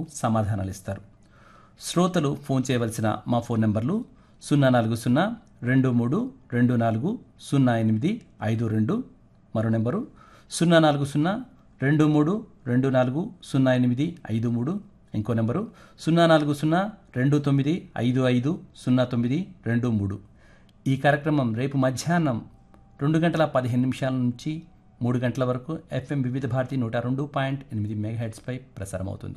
సమాధానాలు ఇస్తారు శ్రోతలు ఫోన్ చేయవలసిన మా ఫోన్ నెంబర్లు సున్నా నాలుగు సున్నా రెండు మూడు రెండు నాలుగు సున్నా ఎనిమిది ఐదు రెండు మరో నెంబరు సున్నా నాలుగు సున్నా రెండు మూడు రెండు నాలుగు సున్నా ఎనిమిది ఐదు మూడు ఇంకో నెంబరు సున్నా నాలుగు సున్నా రెండు తొమ్మిది ఐదు ఐదు సున్నా తొమ్మిది రెండు మూడు ఈ కార్యక్రమం రేపు మధ్యాహ్నం రెండు గంటల పదిహేను నిమిషాల నుంచి మూడు గంటల వరకు ఎఫ్ఎం వివిధ భారతి నూట రెండు పాయింట్ ఎనిమిది మెగాహెడ్స్పై ప్రసారమవుతుంది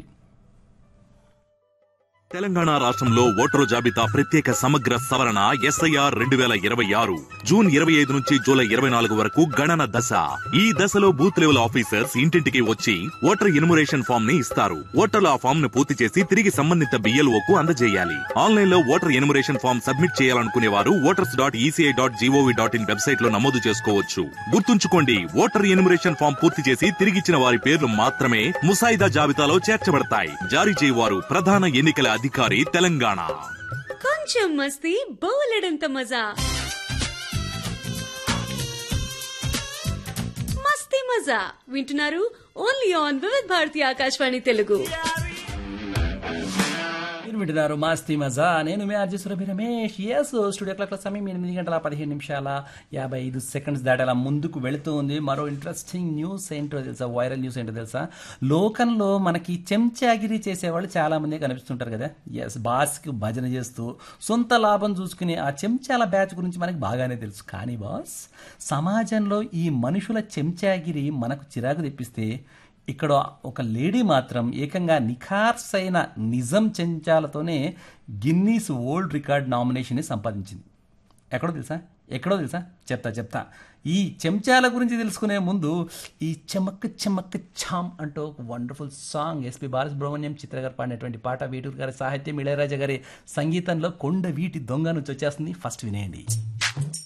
తెలంగాణ రాష్ట్రంలో ఓటరు జాబితా ప్రత్యేక సమగ్ర సవరణ ఎస్ఐఆర్ రెండు వేల ఇరవై ఆరు జూన్ ఇరవై ఐదు నుంచి జూలై ఇరవై నాలుగు వరకు గణన దశ ఈ దశలో బూత్ లెవెల్ ఆఫీసర్స్ ఇంటింటికి వచ్చి ఓటర్ ఇన్మురేషన్ ఫామ్ ని ఇస్తారు ఓటర్లు ఆ ఫామ్ ను పూర్తి చేసి తిరిగి సంబంధిత బిఎల్ఓ కు అందజేయాలి ఆన్లైన్ లో ఓటర్ ఇన్మురేషన్ ఫామ్ సబ్మిట్ చేయాలనుకునే వారు voters dot ECI dot GOV dot in website లో నమోదు చేసుకోవచ్చు గుర్తుంచుకోండి ఓటర్ ఇన్మురేషన్ ఫామ్ పూర్తి చేసి తిరిగిచ్చిన వారి పేర్లు మాత్రమే ముసాయిదా జాబితాలో చేర్చబడతాయి జారీ చేయవారు ప్రధాన ఎన్నికల అధికారి తెలంగాణ కొంచెం మస్తీ బోలెడంత మజా మస్తీ మజా వింటున్నారు ఓన్లీ ఆన్ వివిధ్ భారతి ఆకాశవాణి తెలుగు మీరు వింటున్నారు మాస్తి మజా నేను మీ ఆర్జీ సురభి రమేష్ ఎస్ స్టూడియో క్లాక్ సమయం ఎనిమిది గంటల పదిహేను నిమిషాల యాభై ఐదు సెకండ్స్ దాటేలా ముందుకు వెళుతూ ఉంది మరో ఇంట్రెస్టింగ్ న్యూస్ ఏంటో తెలుసా వైరల్ న్యూస్ ఏంటో తెలుసా లోకంలో మనకి చెంచాగిరి చేసేవాళ్ళు చాలా మంది కనిపిస్తుంటారు కదా ఎస్ బాస్కి భజన చేస్తూ సొంత లాభం చూసుకునే ఆ చెంచాల బ్యాచ్ గురించి మనకి బాగానే తెలుసు కానీ బాస్ సమాజంలో ఈ మనుషుల చెంచాగిరి మనకు చిరాకు తెప్పిస్తే ఇక్కడ ఒక లేడీ మాత్రం ఏకంగా నిఖార్సైన నిజం చెంచాలతోనే గిన్నీస్ వరల్డ్ రికార్డ్ నామినేషన్ని సంపాదించింది ఎక్కడో తెలుసా ఎక్కడో తెలుసా చెప్తా చెప్తా ఈ చెంచాల గురించి తెలుసుకునే ముందు ఈ చెమక్ చెమక్ ఛామ్ అంటూ ఒక wonderful song SP Balasubrahmanyam Chitra గారు పాడినటువంటి పాట వేటూరు గారి సాహిత్యం ఇళయరాజా గారి సంగీతంలో కొండ వీటి దొంగ నుంచి వచ్చేస్తుంది ఫస్ట్ వినేయండి